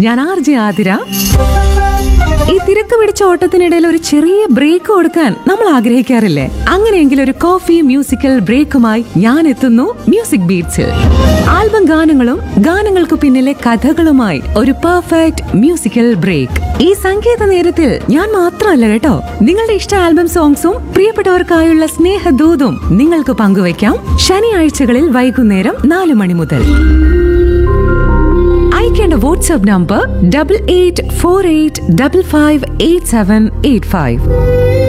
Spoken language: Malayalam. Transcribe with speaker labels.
Speaker 1: ഞാൻ ആർ ജെ ആതിര ഈ തിരക്ക് പിടിച്ച ഓട്ടത്തിനിടയിൽ ഒരു ചെറിയ ബ്രേക്ക് കൊടുക്കാൻ നമ്മൾ ആഗ്രഹിക്കാറില്ലേ അങ്ങനെയെങ്കിൽ ഒരു കോഫി മ്യൂസിക്കൽ ബ്രേക്കുമായി ഞാൻ എത്തുന്നു മ്യൂസിക് ബീറ്റ്സിൽ ആൽബം ഗാനങ്ങളും ഗാനങ്ങൾക്ക് പിന്നിലെ കഥകളുമായി ഒരു പെർഫെക്റ്റ് മ്യൂസിക്കൽ ബ്രേക്ക് ഈ സംഗീത നേരത്തിൽ ഞാൻ മാത്രമല്ല കേട്ടോ നിങ്ങളുടെ ഇഷ്ട ആൽബം സോങ്സും പ്രിയപ്പെട്ടവർക്കായുള്ള സ്നേഹദൂതും നിങ്ങൾക്ക് പങ്കുവയ്ക്കാം ശനിയാഴ്ചകളിൽ വൈകുന്നേരം നാല് മണി മുതൽ അയക്കേണ്ട WhatsApp number double eight four eight double five eight seven eight five